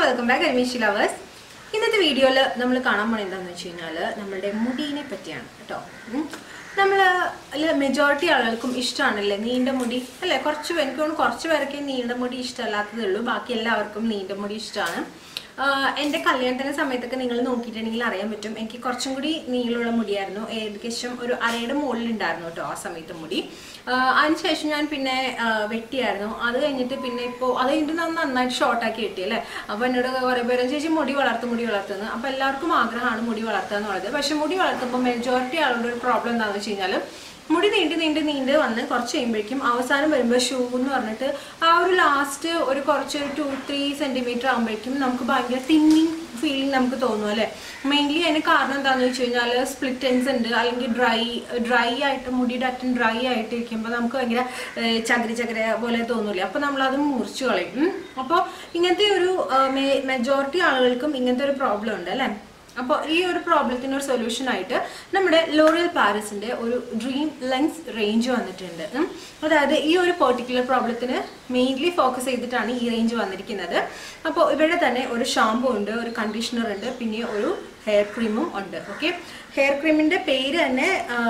Welcome back അൽമീഷി lovers ഇന്നത്തെ വീഡിയോയിൽ നമ്മൾ കാണാൻ പോണത് എന്താണെന്ന് വെച്ച് കഴിഞ്ഞാൽ നമ്മളുടെ മുടീനെ പറ്റിയാണ് കേട്ടോ നമ്മൾ മെജോറിറ്റി ആളുകൾക്കും ഇഷ്ടമാണല്ലേ നീണ്ട മുടി അല്ലേ കുറച്ച് പേര്- എനിക്ക് തോന്നുന്നു കുറച്ച് പേരൊക്കെ നീണ്ട മുടി ഇഷ്ടമല്ലാത്തതേ ഉള്ളൂ ബാക്കി എല്ലാവർക്കും നീണ്ട മുടി ഇഷ്ടമാണ് ആഹ് എൻ്റെ കല്യാണത്തിൻ്റെ സമയത്തൊക്കെ നിങ്ങൾ നോക്കിയിട്ടുണ്ടെങ്കിൽ അറിയാൻ പറ്റും എനിക്ക് കുറച്ചും കൂടി നീളമുള്ള മുടിയായിരുന്നു ഏകദേശം ഒരു അരയുടെ മുകളിൽ ഉണ്ടായിരുന്നു കേട്ടോ ആ സമയത്ത് മുടി ആഹ് അതിനുശേഷം ഞാൻ പിന്നെ ആഹ് വെട്ടിയായിരുന്നു അത് കഴിഞ്ഞിട്ട് പിന്നെ ഇപ്പോൾ അത് കഴിഞ്ഞിട്ട് ഞാൻ നന്നായിട്ട് ഷോർട്ടാക്കി വെട്ടി അല്ലേ അപ്പോൾ എന്നോട് കുറേ പേര് ചേച്ചി മുടി വളർത്തും മുടി വളർത്തുന്നു അപ്പോൾ എല്ലാവർക്കും ആഗ്രഹമാണ് മുടി വളർത്തുക എന്നുള്ളത് പക്ഷെ മുടി വളർത്തുമ്പോൾ മെജോറിറ്റി ആളുടെ ഒരു പ്രോബ്ലം എന്താണെന്ന് വെച്ച് കഴിഞ്ഞാൽ മുടി നീണ്ട് നീണ്ട് നീണ്ട് വന്ന് കുറച്ച് കഴിയുമ്പോഴേക്കും അവസാനം വരുമ്പോൾ ഷൂ എന്ന് പറഞ്ഞിട്ട് ആ ഒരു ലാസ്റ്റ് ഒരു കുറച്ച് ഒരു ടു ത്രീ സെൻറ്റിമീറ്റർ ആകുമ്പോഴേക്കും നമുക്ക് ഭയങ്കര തിന്നിങ് ഫീലിംഗ് നമുക്ക് തോന്നും അല്ലേ മെയിൻലി അതിന് കാരണം എന്താണെന്ന് വെച്ച് കഴിഞ്ഞാൽ സ്പ്ലിറ്റ് എൻസ് ഉണ്ട് അല്ലെങ്കിൽ ഡ്രൈ ഡ്രൈ ആയിട്ട് മുടിയുടെ അറ്റം ഡ്രൈ ആയിട്ട് ഇരിക്കുമ്പോൾ നമുക്ക് ഭയങ്കര ഏഹ്, ചകിരി ചകിര പോലെ തോന്നൂലേ അപ്പോൾ നമ്മളത് മുറിച്ച് കളയും അപ്പോൾ ഇങ്ങനത്തെ ഒരു മെജോറിറ്റി ആളുകൾക്കും ഇങ്ങനത്തെ ഒരു പ്രോബ്ലം ഉണ്ട് അല്ലേ അപ്പോൾ ഈ ഒരു പ്രോബ്ലത്തിന് ഒരു സൊല്യൂഷൻ ആയിട്ട് നമ്മുടെ ലോറിയൽ പാരിസിന്റെ ഒരു ഡ്രീം ലെങ്സ് റേഞ്ച് വന്നിട്ടുണ്ട് ഉം. അതായത് ഈ ഒരു പെർട്ടിക്കുലർ പ്രോബ്ലത്തിന് മെയിൻലി ഫോക്കസ് ചെയ്തിട്ടാണ് ഈ റേഞ്ച് വന്നിരിക്കുന്നത് അപ്പോൾ ഇവിടെ തന്നെ ഒരു ഷാമ്പു ഉണ്ട് ഒരു കണ്ടീഷണർ ഉണ്ട് പിന്നെ ഒരു ഹെയർ ക്രീമും ഉണ്ട് ഓക്കെ ഹെയർ ക്രീമിന്റെ പേര് തന്നെ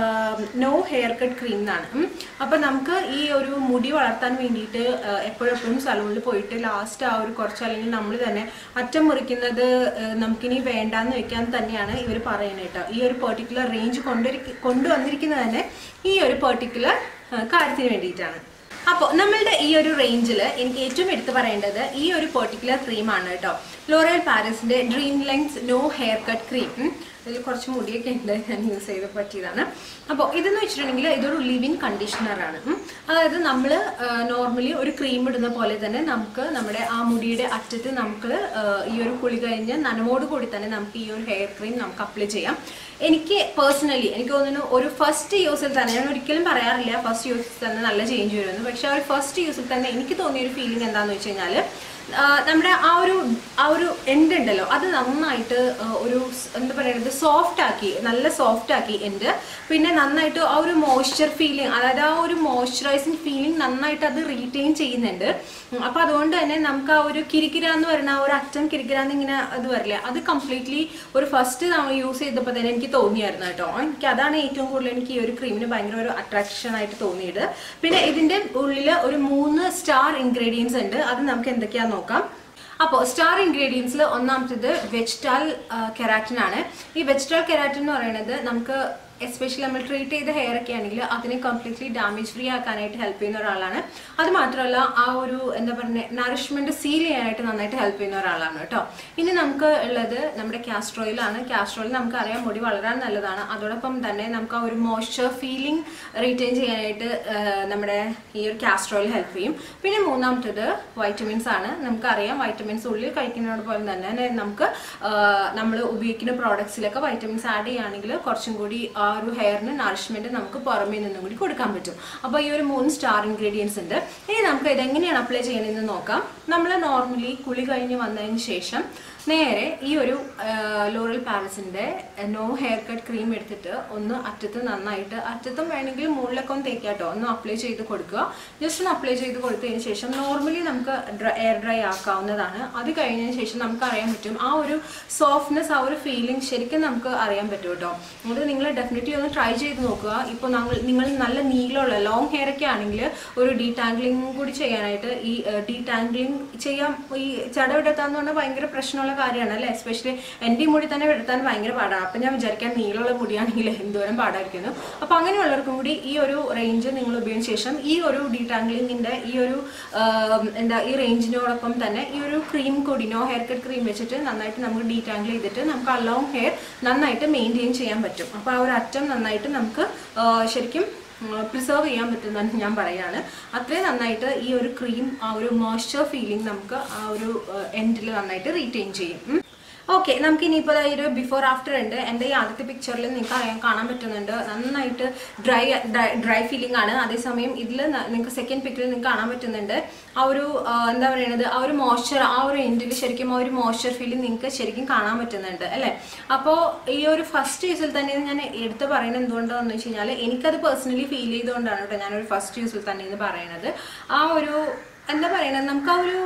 നോ ഹെയർ കട്ട് ക്രീം എന്നാണ് ഉം. അപ്പൊ നമുക്ക് ഈ ഒരു മുടി വളർത്താൻ വേണ്ടിയിട്ട് എപ്പോഴെപ്പോഴും സലൂണിൽ പോയിട്ട് ലാസ്റ്റ് ആ ഒരു കുറച്ച് അല്ലെങ്കിൽ നമ്മൾ തന്നെ അറ്റം മുറിക്കുന്നത് ആ, നമുക്കിനി വേണ്ടാന്ന് വെക്കാൻ തന്നെയാണ് ഇവർ പറയുന്നത് കേട്ടോ ഈ ഒരു പെർട്ടിക്കുലർ റേഞ്ച് കൊണ്ടുവരി കൊണ്ടുവന്നിരിക്കുന്നത് തന്നെ ഈ ഒരു പെർട്ടിക്കുലർ കാര്യത്തിന് വേണ്ടിയിട്ടാണ് അപ്പോൾ നമ്മളുടെ ഈ ഒരു റേഞ്ചിൽ എനിക്ക് ഏറ്റവും എടുത്തു പറയേണ്ടത് ഈ ഒരു പെർട്ടിക്കുലർ ക്രീമാണ് കേട്ടോ ലോറിയൽ പാരീസിന്റെ dream lengths no haircut cream ഇതിൽ കുറച്ച് മുടിയൊക്കെ ഉണ്ട് ഞാൻ യൂസ് ചെയ്ത് പറ്റിയതാണ് അപ്പോൾ ഇതെന്ന് വെച്ചിട്ടുണ്ടെങ്കിൽ ഇതൊരു ലിവിങ് കണ്ടീഷണറാണ് അതായത് നമ്മൾ നോർമലി ഒരു ക്രീം ഇടുന്ന പോലെ തന്നെ നമുക്ക് നമ്മുടെ ആ മുടിയുടെ അറ്റത്ത് നമുക്ക് ആ, ഈ ഒരു കുളി കഴിഞ്ഞ് നനവോട് കൂടി തന്നെ നമുക്ക് ഈ ഒരു ഹെയർ ക്രീം നമുക്ക് അപ്ലൈ ചെയ്യാം എനിക്ക് പേഴ്സണലി എനിക്ക് തോന്നുന്നു ഒരു ഫസ്റ്റ് യൂസിൽ തന്നെ ഞാൻ ഒരിക്കലും പറയാറില്ല ഫസ്റ്റ് യൂസിൽ തന്നെ നല്ല ചേഞ്ച് വരുമെന്ന് പക്ഷെ ആ ഒരു ഫസ്റ്റ് യൂസിൽ തന്നെ എനിക്ക് തോന്നിയ ഒരു ഫീലിംഗ് എന്താണെന്ന് വെച്ച് കഴിഞ്ഞാൽ നമ്മുടെ ആ ഒരു ആ ഒരു എൻഡ് ഉണ്ടല്ലോ അത് നന്നായിട്ട് ആ, ഒരു സ് എന്താ പറയുന്നത് സോഫ്റ്റ് ആക്കി നല്ല സോഫ്റ്റ് ആക്കി എൻഡ് പിന്നെ നന്നായിട്ട് ആ ഒരു മോയ്സ്ചർ ഫീലിംഗ് അതായത് ആ ഒരു മോയ്സ്ചറൈസിങ് ഫീലിംഗ് നന്നായിട്ട് അത് റീറ്റെയിൻ ചെയ്യുന്നുണ്ട് ഉം, അപ്പൊ അതുകൊണ്ട് തന്നെ നമുക്ക് ആ ഒരു കിരിക്കിര എന്ന് പറയുന്ന ആ ഒരു അറ്റം കിരിക്കിരാന്ന് ഇങ്ങനെ അത് വരില്ല അത് കംപ്ലീറ്റ്ലി ഒരു ഫസ്റ്റ് നമ്മൾ യൂസ് ചെയ്തപ്പോൾ തന്നെ എനിക്ക് തോന്നിയായിരുന്നു കേട്ടോ എനിക്ക് അതാണ് ഏറ്റവും കൂടുതൽ എനിക്ക് ഈ ഒരു ക്രീമിന് ഭയങ്കര ഒരു അട്രാക്ഷൻ ആയിട്ട് തോന്നിയത് പിന്നെ ഇതിന്റെ ഉള്ളിൽ ഒരു മൂന്ന് സ്റ്റാർ ഇൻഗ്രീഡിയൻസ് ഉണ്ട് അത് നമുക്ക് എന്തൊക്കെയാന്ന് നോക്കാം അപ്പോൾ സ്റ്റാർ ഇൻഗ്രീഡിയൻസിൽ ഒന്നാമത്തേത് വെജിറ്റൽ കെരാറ്റിൻ ആണ് ഈ വെജിറ്റൽ കെരാറ്റിൻ എന്ന് പറയുന്നത് നമുക്ക് എസ്പെഷ്യലി നമ്മൾ ട്രീറ്റ് ചെയ്ത ഹെയർ ഒക്കെ ആണെങ്കിൽ അതിനെ കംപ്ലീറ്റ്ലി ഡാമേജ് ഫ്രീ ആക്കാനായിട്ട് ഹെൽപ്പ് ചെയ്യുന്ന ഒരാളാണ് അത് മാത്രമല്ല ആ ഒരു എന്താ പറയുക നറിഷ്മെന്റ് സീൽ ചെയ്യാനായിട്ട് നന്നായിട്ട് ഹെൽപ്പ് ചെയ്യുന്ന ഒരാളാണ് കേട്ടോ ഇനി നമുക്ക് ഉള്ളത് നമ്മുടെ കാസ്റ്റർ ഓയിലാണ് കാസ്റ്റർ ഓയിൽ നമുക്കറിയാം മുടി വളരാൻ നല്ലതാണ് അതോടൊപ്പം തന്നെ നമുക്ക് ആ ഒരു മോയ്സ്ചർ ഫീലിംഗ് റീറ്റെയിൻ ചെയ്യാനായിട്ട് ആ, നമ്മുടെ ഈ ഒരു കാസ്റ്റർ ഓയിൽ ഹെൽപ്പ് ചെയ്യും പിന്നെ മൂന്നാമത്തേത് വൈറ്റമിൻസ് ആണ് നമുക്കറിയാം വൈറ്റമിൻസ് ഉള്ളിൽ കഴിക്കുന്നതോടൊപ്പം തന്നെ നമുക്ക് നമ്മൾ ഉപയോഗിക്കുന്ന പ്രോഡക്ട്സിലൊക്കെ വൈറ്റമിൻസ് ആഡ് ചെയ്യുകയാണെങ്കിൽ കുറച്ചും കൂടി ആ ഒരു ഹെയറിന് നറിഷ്മെന്റ് നമുക്ക് പുറമേ നിന്നും കൂടി കൊടുക്കാൻ പറ്റും അപ്പോൾ ഈ ഒരു മൂന്ന് സ്റ്റാർ ഇൻഗ്രീഡിയൻസ് ഉണ്ട് ഇനി നമുക്ക് ഇതെങ്ങനെയാണ് അപ്ലൈ ചെയ്യണമെന്ന് നോക്കാം നമ്മൾ നോർമലി കുളി കഴിഞ്ഞ് വന്നതിന് ശേഷം നേരെ ഈ ഒരു ലോറൽ പാരസിന്റെ നോ ഹെയർ കട്ട് ക്രീം എടുത്തിട്ട് ഒന്ന് അറ്റത്ത് നന്നായിട്ട് അറ്റത്തും വേണമെങ്കിൽ മുകളിലൊക്കെ ഒന്ന് തേക്കാട്ടോ ഒന്ന് അപ്ലൈ ചെയ്ത് കൊടുക്കുക ജസ്റ്റ് ഒന്ന് അപ്ലൈ ചെയ്ത് കൊടുത്തതിന് ശേഷം നോർമലി നമുക്ക് എയർ ഡ്രൈ ആക്കാവുന്നതാണ് അത് കഴിഞ്ഞതിന് ശേഷം നമുക്ക് അറിയാൻ പറ്റും ആ ഒരു സോഫ്റ്റ്നെസ് ആ ഒരു ഫീലിംഗ് ശരിക്കും നമുക്ക് അറിയാൻ പറ്റും കേട്ടോ അത് നിങ്ങൾ ഡെഫിനറ്റ്ലി ഒന്ന് ട്രൈ ചെയ്ത് നോക്കുക ഇപ്പോൾ നമ്മൾ നിങ്ങൾ നല്ല നീളമുള്ള ലോങ് ഹെയർ ഒക്കെ ആണെങ്കിൽ ഒരു ഡീടാംഗ്ലിംഗ് കൂടി ചെയ്യാനായിട്ട് ഈ ഡീടാംഗ്ലിംഗ് ചെയ്യാൻ ഈ ചട വിടത്താന്ന് പറഞ്ഞാൽ ഭയങ്കര പ്രശ്നമുള്ള കാര്യമാണ് അല്ലേ എസ്പെഷ്യലി എൻ്റെ ഈ മുടി തന്നെ വിടത്താൻ ഭയങ്കര പാടാണ് അപ്പം ഞാൻ വിചാരിക്കാൻ നീളമുള്ള മുടിയാണെങ്കിൽ എന്തോരം പാടായിരിക്കുന്നു അപ്പം അങ്ങനെയുള്ളവർക്കും കൂടി ഈ ഒരു റേഞ്ച് നിങ്ങൾ ഉപയോഗിച്ച ശേഷം ഈ ഒരു ഡീടാംഗ്ലിങ്ങിൻ്റെ ഈ ഒരു ആം, എന്താ ഈ റേഞ്ചിനോടൊപ്പം തന്നെ ഈ ഒരു ക്രീം കൂടി നോ ഹെയർ കട്ട് ക്രീം വെച്ചിട്ട് നന്നായിട്ട് നമുക്ക് ഡീടാംഗിൾ ചെയ്തിട്ട് നമുക്ക് ആ ലോങ് ഹെയർ നന്നായിട്ട് മെയിൻറ്റെയിൻ ചെയ്യാൻ പറ്റും അപ്പോൾ ആ ഒരു അറ്റം നന്നായിട്ട് നമുക്ക് ആ, ശരിക്കും പ്രിസർവ് ചെയ്യാൻ പറ്റുമെന്ന് ഞാൻ പറയാണ് അത്രയും നന്നായിട്ട് ഈ ഒരു ക്രീം ആ ഒരു മോയ്സ്ചർ ഫീലിംഗ് നമുക്ക് ആ ഒരു എൻഡിൽ നന്നായിട്ട് റീറ്റെയിൻ ചെയ്യും ഉം. ഓക്കെ നമുക്ക് ഇനിയിപ്പോൾ ഈ ഒരു ബിഫോർ ആഫ്റ്റർ ഉണ്ട് എൻ്റെ ഈ ആദ്യത്തെ പിക്ചറിൽ നിങ്ങൾക്ക് അറിയാൻ കാണാൻ പറ്റുന്നുണ്ട് നന്നായിട്ട് ഡ്രൈ ഡ്രൈ ഫീലിംഗ് ആണ് അതേസമയം ഇതിൽ നിങ്ങൾക്ക് സെക്കൻഡ് പിക്ചറിൽ നിങ്ങൾക്ക് കാണാൻ പറ്റുന്നുണ്ട് ആ ഒരു ആ, എന്താ പറയുന്നത് ആ ഒരു മോയ്സ്ചർ ആ ഒരു എൻഡിൽ ശരിക്കും ആ ഒരു മോയ്സ്ചർ ഫീലിംഗ് നിങ്ങൾക്ക് ശരിക്കും കാണാൻ പറ്റുന്നുണ്ട് അല്ലേ അപ്പോൾ ഈ ഒരു ഫസ്റ്റ് യൂസിൽ തന്നെ ഞാൻ എടുത്ത് പറയുന്നത് എന്തുകൊണ്ടാണെന്ന് വെച്ച് കഴിഞ്ഞാൽ എനിക്കത് പേഴ്സണലി ഫീൽ ചെയ്തുകൊണ്ടാണ് കേട്ടോ ഞാനൊരു ഫസ്റ്റ് യൂസിൽ തന്നെ എന്ന് പറയുന്നത് ആ ഒരു എന്താ പറയുന്നത് നമുക്ക് ആ ഒരു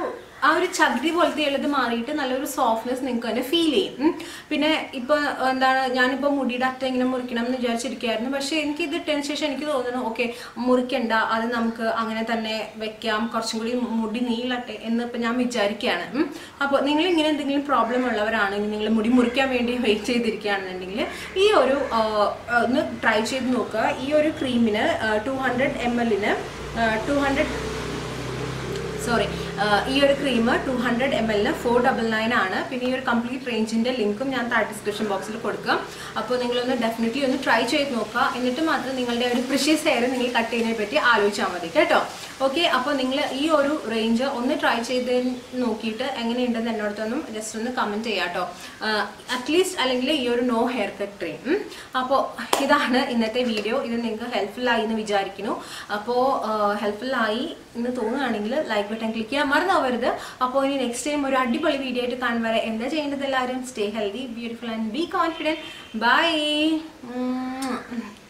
ആ ഒരു ചകിരി പോലത്തെ ഉള്ളത് മാറിയിട്ട് നല്ലൊരു സോഫ്റ്റ്നെസ് നിങ്ങൾക്ക് തന്നെ ഫീൽ ചെയ്യും ഉം. പിന്നെ ഇപ്പൊ എന്താണ് ഞാനിപ്പോ മുടിയുടെ അറ്റ ഇങ്ങനെ മുറിക്കണം എന്ന് വിചാരിച്ചിരിക്കുകയായിരുന്നു പക്ഷെ എനിക്ക് ഇത് ഇട്ടതിന് ശേഷം എനിക്ക് തോന്നുന്നു ഓക്കെ മുറിക്കണ്ട അത് നമുക്ക് അങ്ങനെ തന്നെ വെക്കാം കുറച്ചും കൂടി മുടി നീളട്ടെ എന്ന് ഇപ്പൊ ഞാൻ വിചാരിക്കുകയാണ് ഉം. അപ്പോൾ നിങ്ങൾ ഇങ്ങനെ എന്തെങ്കിലും പ്രോബ്ലം ഉള്ളവരാണെങ്കിൽ നിങ്ങൾ മുടി മുറിക്കാൻ വേണ്ടി വെയിറ്റ് ചെയ്തിരിക്കുകയാണെന്നുണ്ടെങ്കിൽ ഈ ഒരു ആ, ഒന്ന് ട്രൈ ചെയ്ത് നോക്കുക ഈ ഒരു ക്രീമിന് ടു ഹൺഡ്രഡ് എം എല്ലിന് ടു ഹൺഡ്രഡ് സോറി ഈ ഒരു ക്രീം ടു ഹൺഡ്രഡ് എം എല്ലിന് ഫോർ ഡബിൾ നയൻ ആണ് പിന്നെ ഈ ഒരു കംപ്ലീറ്റ് റേഞ്ചിന്റെ ലിങ്കും ഞാൻ താഴെ ഡിസ്ക്രിപ്ഷൻ ബോക്സിൽ കൊടുക്കാം അപ്പോൾ നിങ്ങളൊന്ന് ഡെഫിനറ്റ്ലി ഒന്ന് ട്രൈ ചെയ്ത് നോക്കുക എന്നിട്ട് മാത്രം നിങ്ങളുടെ ഒരു പ്രിഷ്യസ് ഹെയർ നിങ്ങൾ കട്ട് ചെയ്യുന്നതിനെ പറ്റി ആലോചിച്ചാൽ മതി കേട്ടോ ഓക്കെ അപ്പോൾ നിങ്ങൾ ഈ ഒരു റേഞ്ച് ഒന്ന് ട്രൈ ചെയ്ത് നോക്കിയിട്ട് എങ്ങനെയുണ്ടെന്ന് എന്നോടത്തൊന്നും ജസ്റ്റ് ഒന്ന് കമൻറ്റ് ചെയ്യാം കേട്ടോ അറ്റ്ലീസ്റ്റ് അല്ലെങ്കിൽ ഈ ഒരു നോ ഹെയർ കട്ട് ക്രീം അപ്പോൾ ഇതാണ് ഇന്നത്തെ വീഡിയോ ഇത് നിങ്ങൾക്ക് ഹെൽപ്ഫുൾ ആയി എന്ന് വിചാരിക്കുന്നു അപ്പോൾ ഹെൽപ്ഫുൾ ആയി എന്ന് തോന്നുകയാണെങ്കിൽ ലൈക്ക് ബട്ടൺ ക്ലിക്ക് ചെയ്യാൻ മറന്നാവരുത് അപ്പോൾ ഇനി നെക്സ്റ്റ് ടൈം ഒരു അടിപൊളി വീഡിയോ ആയിട്ട് കാണും വരെ എന്താ ചെയ്യേണ്ടത് എല്ലാവരും stay healthy beautiful and be confident by